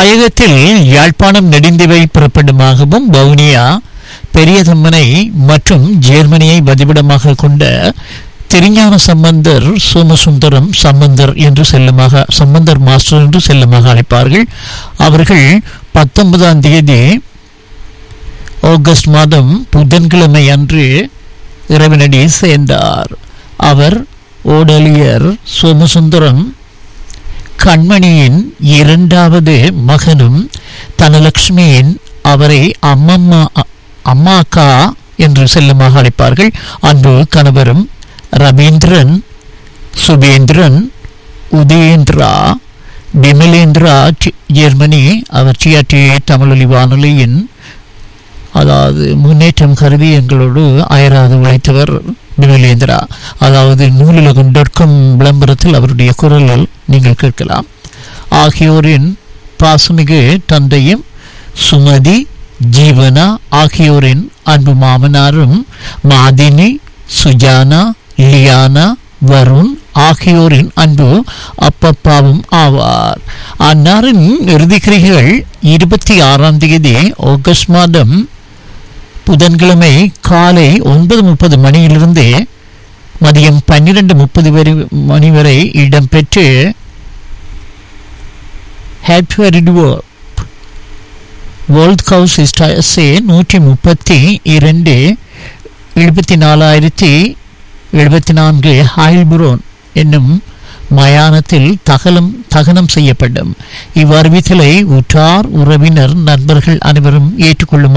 தாயகத்தில் யாழ்ப்பாணம் நெடுந்திவை புறப்படுமாகவும் வவுனியா பெரியதம்மனை மற்றும் ஜெர்மனியை வதிவிடமாக கொண்ட திருஞான சம்பந்தர் சோமசுந்தரம் சம்பந்தர் என்று செல்லமாக சம்பந்தர் மாஸ்டர் என்று செல்லமாக அழைப்பார்கள் அவர்கள் பத்தொன்பதாம் தேதி ஆகஸ்ட் மாதம் புதன்கிழமை அன்று இறைவனடி சேர்ந்தார் அவர் ஓடலியர் சோமசுந்தரம் கண்மணியின் இரண்டாவது மகனும் தனலட்சுமியின் அவரை அம்மம்மா அம்மாக்கா என்று செல்லுமாக அழைப்பார்கள் அன்பு கணவரும் ரவீந்திரன் சுபேந்திரன் உதயேந்திரா விமலேந்திரா டி- ஜெர்மனி அவர் டிஆர்டி தமிழொலி வானொலியின் அதாவது முன்னேற்றம் கருதி எங்களோடு அயராது உழைத்தவர் விமலேந்திரா அதாவது நூலுலகம் டாட் காம் விளம்பரத்தில் அவருடைய குரலில் நீங்கள் கேட்கலாம் ஆகியோரின் பாசமிகு தந்தையும் சுமதி ஜீவனா ஆகியோரின் அன்பு மாமனாரும் மாதினி சுஜானா லியானா வருண் ஆகியோரின் அன்பு அப்பப்பாவும் ஆவார் அன்னாரின் இறுதிக்கிரிகள் இருபத்தி ஆறாம் தேதி ஆகஸ்ட் மாதம் புதன்கிழமை காலை ஒன்பது முப்பது மணியிலிருந்து மதியம் பன்னிரண்டு முப்பது வரை மணி வரை இடம்பெற்று ஹேட்வரிடுவோ வேர்ல்ட் கவுஸ் இஸ்டாசே நூற்றி முப்பத்தி இரண்டு எழுபத்தி நாலாயிரத்தி எழுபத்தி நான்கு ஹாயில்புரோன் என்னும் மயானத்தில் தகலம் தகனம் செய்யப்படும் இவ்வறிவித்தலை உற்றார் உறவினர் நண்பர்கள் அனைவரும் ஏற்றுக்கொள்ளும்